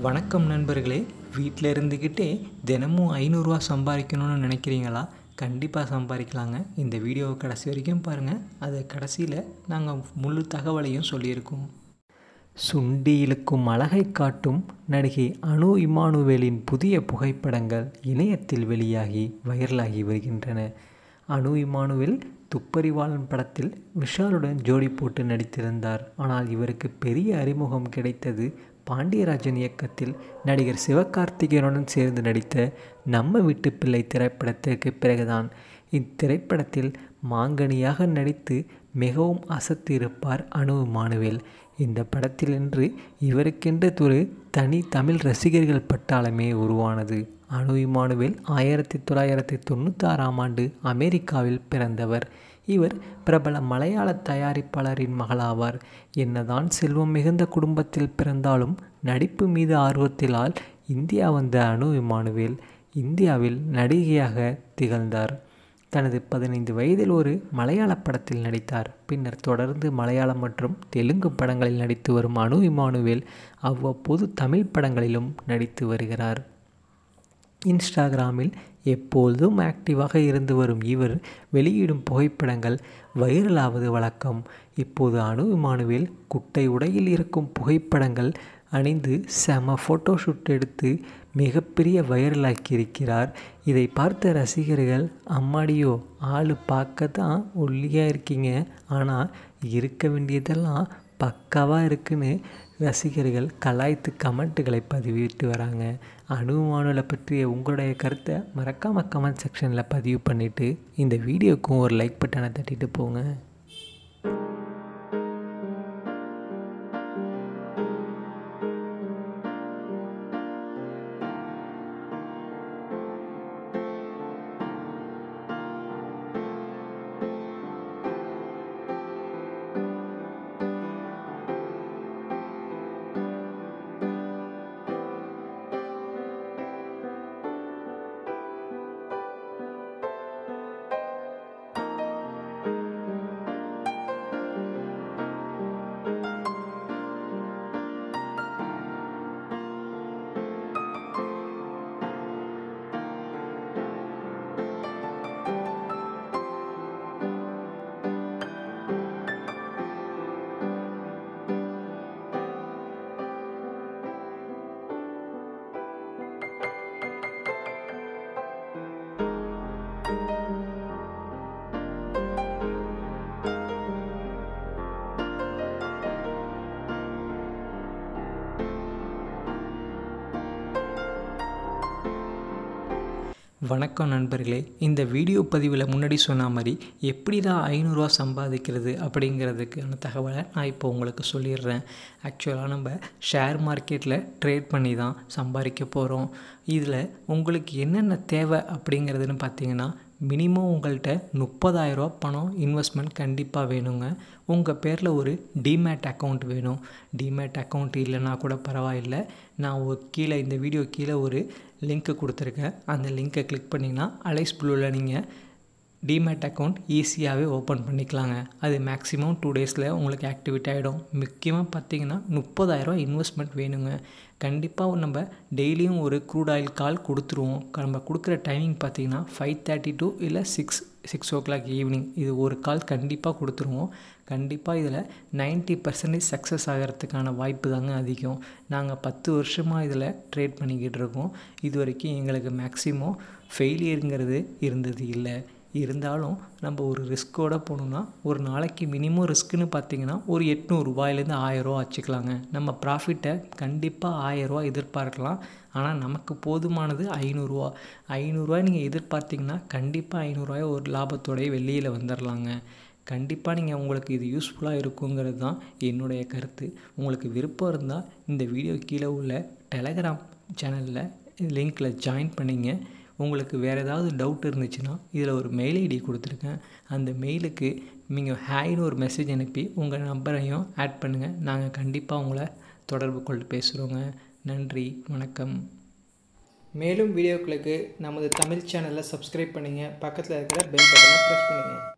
வணக்கம் நண்பர்களே வீட்டில் இருந்துக்கிட்டே தினமும் ஐநூறுரூவா சம்பாதிக்கணும்னு நினைக்கிறீங்களா கண்டிப்பாக சம்பாதிக்கலாங்க இந்த வீடியோவை கடைசி வரைக்கும் பாருங்கள் அது கடைசியில் நாங்கள் முழு தகவலையும் சொல்லியிருக்கோம் சுண்டி இழுக்கும் அழகை காட்டும் நடிகை அனு இமானுவேலின் புதிய புகைப்படங்கள் இணையத்தில் வெளியாகி வைரலாகி வருகின்றன அனு இமானுவேல் துப்பறிவாளன் படத்தில் விஷாலுடன் ஜோடி போட்டு நடித்திருந்தார் ஆனால் இவருக்கு பெரிய அறிமுகம் கிடைத்தது பாண்டியராஜன் இயக்கத்தில் நடிகர் சிவகார்த்திகேயனுடன் சேர்ந்து நடித்த நம்ம வீட்டு பிள்ளை திரைப்படத்திற்கு பிறகுதான் இத்திரைப்படத்தில் மாங்கனியாக நடித்து மிகவும் அசத்தி இருப்பார் அனு இமானுவேல் இந்த படத்தில் இன்று இவருக்கென்று ஒரு தனி தமிழ் ரசிகர்கள் பட்டாளமே உருவானது அனு இமானுவேல் ஆயிரத்தி தொள்ளாயிரத்தி தொண்ணூத்தாறாம் ஆண்டு அமெரிக்காவில் பிறந்தவர் இவர் பிரபல மலையாள தயாரிப்பாளரின் மகளாவார் என்னதான் செல்வம் மிகுந்த குடும்பத்தில் பிறந்தாலும் நடிப்பு மீது ஆர்வத்திலால் இந்தியா வந்த அனு இமானுவேல் இந்தியாவில் நடிகையாக திகழ்ந்தார் தனது பதினைந்து வயதில் ஒரு மலையாள படத்தில் நடித்தார் பின்னர் தொடர்ந்து மலையாளம் மற்றும் தெலுங்கு படங்களில் நடித்து வரும் அனு இமானுவேல் அவ்வப்போது தமிழ் படங்களிலும் நடித்து வருகிறார் இன்ஸ்டாகிராமில் எப்பொழுதும் ஆக்டிவாக இருந்து வரும் இவர் வெளியிடும் புகைப்படங்கள் வைரலாவது வழக்கம் இப்போது அனு இமானுவேல் குட்டை உடையில் இருக்கும் புகைப்படங்கள் அணிந்து செம ஃபோட்டோஷூட் எடுத்து மிகப்பெரிய வைரலாக்கி இருக்கிறார் இதை பார்த்த ரசிகர்கள் அம்மாடியோ ஆள் பார்க்க தான் ஒல்லியாக இருக்கீங்க ஆனால் இருக்க வேண்டியதெல்லாம் பக்காவாக இருக்குன்னு ரசிகர்கள் கலாய்த்து கமெண்ட்டுகளை பதிவிட்டு வராங்க அனுமானலை பற்றிய உங்களுடைய கருத்தை மறக்காமல் கமெண்ட் செக்ஷனில் பதிவு பண்ணிவிட்டு இந்த வீடியோக்கும் ஒரு லைக் பட்டனை தட்டிட்டு போங்க வணக்கம் நண்பர்களே இந்த வீடியோ பதிவில் முன்னாடி சொன்ன மாதிரி எப்படி தான் ஐநூறுரூவா சம்பாதிக்கிறது அப்படிங்கிறதுக்கான தகவலை நான் இப்போ உங்களுக்கு சொல்லிடுறேன் ஆக்சுவலாக நம்ம ஷேர் மார்க்கெட்டில் ட்ரேட் பண்ணி தான் சம்பாதிக்க போகிறோம் இதில் உங்களுக்கு என்னென்ன தேவை அப்படிங்கிறதுன்னு பார்த்தீங்கன்னா மினிமம் உங்கள்கிட்ட முப்பதாயிரரூவா பணம் இன்வெஸ்ட்மெண்ட் கண்டிப்பாக வேணுங்க உங்கள் பேரில் ஒரு டிமேட் அக்கௌண்ட் வேணும் டிமேட் அக்கௌண்ட் இல்லைன்னா கூட பரவாயில்ல நான் ஒரு கீழே இந்த வீடியோ கீழே ஒரு லிங்க்கு கொடுத்துருக்கேன் அந்த லிங்க்கை கிளிக் பண்ணிங்கன்னா அலைஸ் ப்ளூவில் நீங்கள் டிமேட் அக்கௌண்ட் ஈஸியாகவே ஓப்பன் பண்ணிக்கலாங்க அது மேக்ஸிமம் டூ டேஸில் உங்களுக்கு ஆக்டிவேட் ஆகிடும் முக்கியமாக பார்த்தீங்கன்னா முப்பதாயிரம் இன்வெஸ்ட்மெண்ட் வேணுங்க கண்டிப்பாக நம்ம டெய்லியும் ஒரு க்ரூட் ஆயில் கால் கொடுத்துருவோம் நம்ம கொடுக்குற டைமிங் பார்த்தீங்கன்னா ஃபைவ் தேர்ட்டி டூ இல்லை six six o'clock evening இது ஒரு கால் கண்டிப்பாக கொடுத்துருவோம் கண்டிப்பாக இதில் நைன்ட்டி பர்சன்டேஜ் சக்ஸஸ் ஆகிறதுக்கான வாய்ப்பு தாங்க அதிகம் நாங்கள் பத்து வருஷமாக இதில் ட்ரேட் பண்ணிக்கிட்டு இருக்கோம் இது வரைக்கும் எங்களுக்கு மேக்ஸிமம் ஃபெயிலியருங்கிறது இருந்தது இல்லை இருந்தாலும் நம்ம ஒரு ரிஸ்க்கோடு போனோம்னா ஒரு நாளைக்கு மினிமம் ரிஸ்க்குன்னு பார்த்தீங்கன்னா ஒரு எட்நூறுரூவாயிலேருந்து ஆயிரரூவா வச்சுக்கலாங்க நம்ம ப்ராஃபிட்டை கண்டிப்பாக ஆயிரரூவா எதிர்பார்க்கலாம் ஆனால் நமக்கு போதுமானது ஐநூறுரூவா ஐநூறுரூவா நீங்கள் எதிர்பார்த்தீங்கன்னா கண்டிப்பாக ஐநூறுரூவாய் ஒரு லாபத்தோடய வெளியில் வந்துடலாங்க கண்டிப்பாக நீங்கள் உங்களுக்கு இது யூஸ்ஃபுல்லாக இருக்குங்கிறது தான் என்னுடைய கருத்து உங்களுக்கு விருப்பம் இருந்தால் இந்த வீடியோ கீழே உள்ள டெலகிராம் சேனலில் லிங்க்கில் ஜாயின் பண்ணிங்க உங்களுக்கு வேறு ஏதாவது டவுட் இருந்துச்சுன்னா இதில் ஒரு மெயில் ஐடி கொடுத்துருக்கேன் அந்த மெயிலுக்கு நீங்கள் ஹேய்னு ஒரு மெசேஜ் அனுப்பி உங்கள் நம்பரையும் ஆட் பண்ணுங்கள் நாங்கள் கண்டிப்பாக உங்களை தொடர்பு கொண்டு பேசுகிறோங்க நன்றி வணக்கம் மேலும் வீடியோக்களுக்கு நமது தமிழ் சேனலை சப்ஸ்கிரைப் பண்ணுங்கள் பக்கத்தில் இருக்கிற பெல் பட்டனை ப்ரெஸ் பண்ணுங்கள்